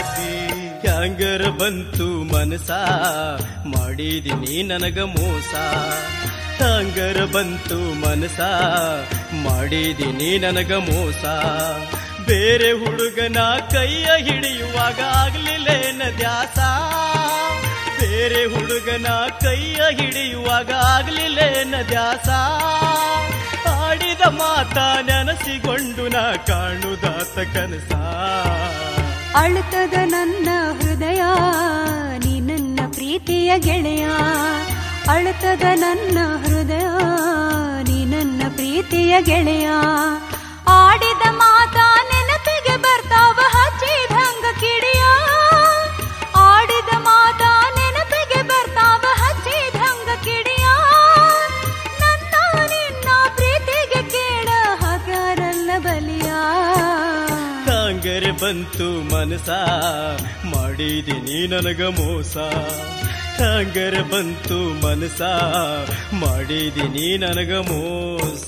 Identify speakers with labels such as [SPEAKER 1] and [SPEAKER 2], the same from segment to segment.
[SPEAKER 1] ಗೆಳತಿ ಹ್ಯಾಂಗರ ಬಂತು ಮನಸ ಮಾಡಿದಿನಿ ನನಗ ಮೋಸ ಹ್ಯಾಂಗರ ಬಂತು ಮನಸ ಮಾಡಿದಿನಿ ನನಗ ಮೋಸ ಬೇರೆ ಹುಡುಗನ ಕೈಯ ಹಿಡಿಯುವಾಗ ಆಗ್ಲಿಲ್ಲೇನ ದ್ಯಾಸ ಬೇರೆ ಹುಡುಗನ ಕೈಯ ಹಿಡಿಯುವಾಗ ಆಗ್ಲಿಲ್ಲೇನ ದ್ಯಾಸ ಆಡಿದ ಮಾತ ನೆನಸಿಕೊಂಡು ನಾ ಕಾಣುದಾತ ಕನಸ
[SPEAKER 2] ಅಳುತ್ತದ ನನ್ನ ಹೃದಯ ನೀ ನನ್ನ ಪ್ರೀತಿಯ ಗೆಳೆಯ ಅಳುತ್ತದ ನನ್ನ ಹೃದಯ ನೀ ನನ್ನ ಪ್ರೀತಿಯ ಗೆಳೆಯ ಆಡಿದ ಮಾತ ನೆನಪಿಗೆ ಬರ್ತಾವ ಹಚ್ಚಿದಂಗ ಕಿಡಿಯ ಆಡಿದ ಮಾತ ನೆನಪಿಗೆ ಬರ್ತಾವ ಹಚ್ಚಿದಂಗ ಕಿಡಿಯ ನನ್ನ ನಿನ್ನ ಪ್ರೀತಿಗೆ ಕೇಳ ಹಗಾರಲ್ಲ ಬಲಿಯ
[SPEAKER 1] ಕಾಂಗರೆ ಬಂತು ಮನಸ ಮಾಡಿದಿನಿ ನನಗ ಮೋಸ ಕಾಂಗರೆ ಬಂತು ಮನಸ ಮಾಡಿದಿನಿ ನನಗ ಮೋಸ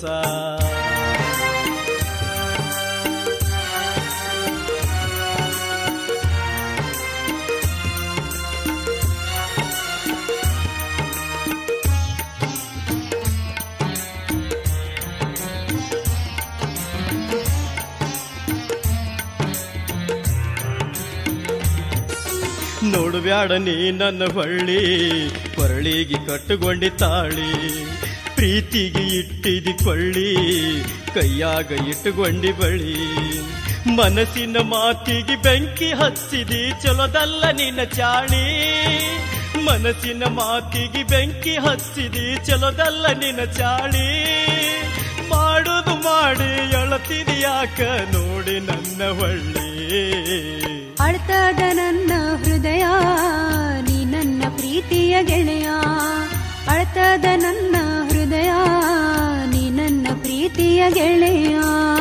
[SPEAKER 1] ನೋಡುಬ್ಯಾಡ ನೀ ನನ್ನ ಹೊಳ್ಳಿ ಕೊರಳಿಗೆ ಕಟ್ಟುಕೊಂಡಿ ತಾಳಿ ಪ್ರೀತಿಗೆ ಇಟ್ಟಿದಿ ಕೊಳ್ಳಿ ಕೈಯಾಗ ಇಟ್ಟುಕೊಂಡಿ ಬಳಿ ಮನಸ್ಸಿನ ಮಾತಿಗೆ ಬೆಂಕಿ ಹಚ್ಚಿದಿ ಚಲೋದಲ್ಲ ನಿನ್ನ ಚಾಳಿ ಮನಸ್ಸಿನ ಮಾತಿಗೆ ಬೆಂಕಿ ಹಚ್ಚಿದಿ ಚಲೋದಲ್ಲ ನಿನ್ನ ಚಾಳಿ ಮಾಡುದು ಮಾಡಿ ಅಳತಿದ್ಯಾಕ ನೋಡಿ ನನ್ನ ಹೊಳ್ಳಿ
[SPEAKER 2] ಅಳ್ತದ ನನ್ನ ಹೃದಯ ನೀ ನನ್ನ ಪ್ರೀತಿಯ ಗೆಳೆಯ ಅಳ್ತದ ನನ್ನ ಹೃದಯ ನೀ ನನ್ನ ಪ್ರೀತಿಯ ಗೆಳೆಯ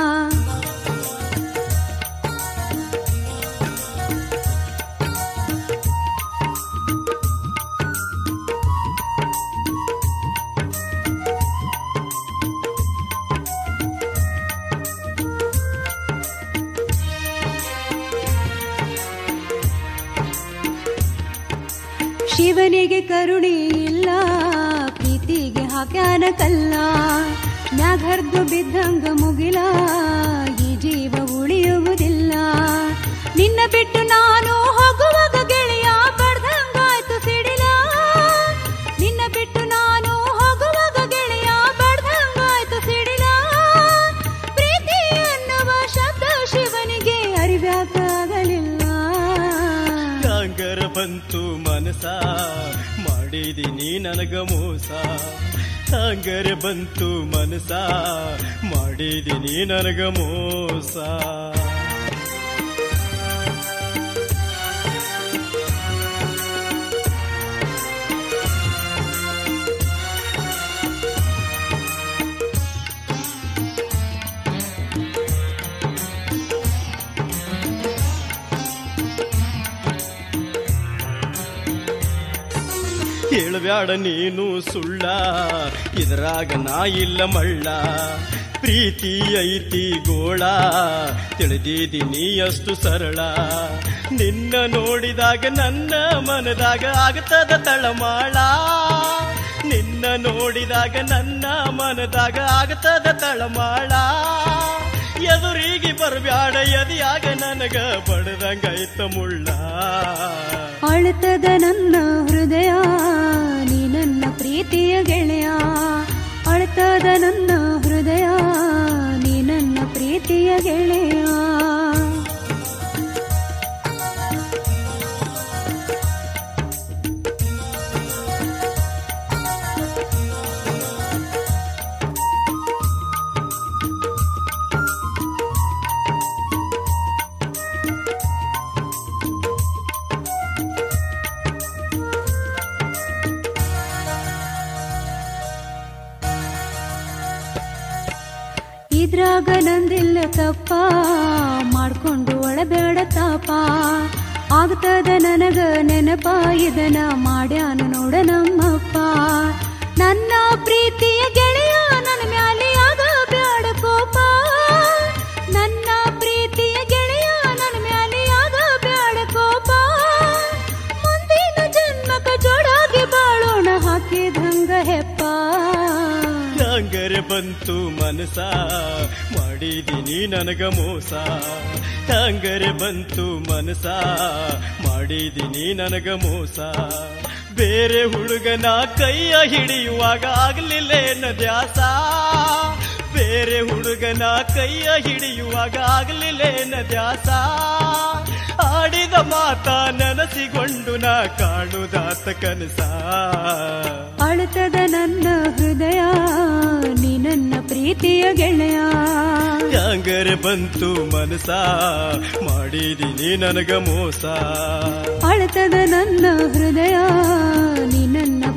[SPEAKER 2] ಶಿವನಿಗೆ ಕರುಣೆ ಇಲ್ಲ ಪ್ರೀತಿಗೆ ಹಾಕ್ಯಾನ ಕಲ್ಲ ಮ್ಯಾಘರ್ದು ಬಿದ್ದಂಗ ಮುಗಿಲ ಈ ಜೀವ ಉಳಿಯುವುದಿಲ್ಲ ನಿನ್ನ ಬಿಟ್ಟು ನಾನು ಹೋಗುವಾಗ ಗೆಳೆಯ ಬಡ್ದಂಗಾಯ್ತು ಸಿಡಿಲ ನಿನ್ನ ಬಿಟ್ಟು ನಾನು ಹೋಗುವಾಗ ಗೆಳೆಯ ಬಡ್ದಂಗಾಯ್ತು ಸಿಡಿಲ ಪ್ರೀತಿ ಅನ್ನುವ ಶಬ್ದ ಶಿವನಿಗೆ ಅರಿವ್ಯಾಕಾಗಲಿಲ್ಲ
[SPEAKER 1] ಕಾಂಗರ ಬಂತು ಮನಸ ಮಾಡಿದಿನಿ ನನಗ ಮೋಸ ಕಾಂಗರ ಬಂತು ಮನಸ ಮಾಡಿದಿನಿ ನನಗ ಮೋಸ ಹೇಳಬ್ಯಾಡ ನೀನು ಸುಳ್ಳ ಇದ್ರಾಗ ನಾ ಇಲ್ಲ ಮಳ್ಳ ಪ್ರೀತಿ ಐತಿ ಗೋಳ ತಿಳಿದಿದ್ದೀನಿ ಅಷ್ಟು ಸರಳ ನಿನ್ನ ನೋಡಿದಾಗ ನನ್ನ ಮನದಾಗ ಆಗತದ ತಳಮಾಳ ನಿನ್ನ ನೋಡಿದಾಗ ನನ್ನ ಮನದಾಗ ಆಗತದ ತಳಮಾಳ ಎದುರಿಗೆ ಬರ್ಬ್ಯಾಡ ಎದಿಯಾಗ ನನಗ ಬಡದಂಗೈತ ಮುಳ್ಳ
[SPEAKER 2] ಅಳುತ್ತದ ನನ್ನ ಹೃದಯ ನೀ ನನ್ನ ಪ್ರೀತಿಯ ಗೆಳೆಯ ಅಳುತ್ತದ ನನ್ನ ಹೃದಯ ನೀ ನನ್ನ ಪ್ರೀತಿಯ ಗೆಳೆಯ ಇದ್ರಾಗ ನಂದಿಲ್ಲ ತಪ್ಪ ಮಾಡ್ಕೊಂಡು ಒಳಬೇಡ ತಾಪ ಆಗ್ತದ ನನಗ ನೆನಪ ಇದನ ಮಾಡ್ಯಾನ ನೋಡ ನಮ್ಮಪ್ಪ ನನ್ನ ಪ್ರೀತಿಯ ಗೆಳೆಯ ನನ್ನ ಮ್ಯಾಲೆ ಆಗ ಬ್ಯಾಡ ಕೋಪ ನನ್ನ ಪ್ರೀತಿಯ ಗೆಳೆಯ ನನ್ನ ಮ್ಯಾಲೆ ಆಗ ಬ್ಯಾಡ ಕೋಪ
[SPEAKER 1] ಬಂತು ಮನಸ ಮಾಡಿದಿನಿ ನನಗ ಮೋಸ ಹಂಗರೆ ಬಂತು ಮನಸ ಮಾಡಿದಿನಿ ನನಗ ಮೋಸ ಬೇರೆ ಹುಡುಗನ ಕೈಯ ಹಿಡಿಯುವಾಗ ಆಗ್ಲಿಲ್ಲೇನ ದ್ಯಾಸ ಬೇರೆ ಹುಡುಗನ ಕೈಯ ಹಿಡಿಯುವಾಗ ಆಗ್ಲಿಲ್ಲೇನ ದ್ಯಾಸ ಆಡಿದ ಮಾತ ನೆನಸಿಕೊಂಡು ನಾ ಕಾಣುದಾತ ಕನಸ
[SPEAKER 2] ಅಳುತ್ತದ ನನ್ನ ಹೃದಯ ನೀ ನನ್ನ ಪ್ರೀತಿಯ ಗೆಳೆಯ
[SPEAKER 1] ಹಂಗರೆ ಬಂತು ಮನಸ ಮಾಡಿದಿನಿ ನನಗ ಮೋಸ
[SPEAKER 2] ಅಳುತ್ತದ ನನ್ನ ಹೃದಯ ನೀ ನನ್ನ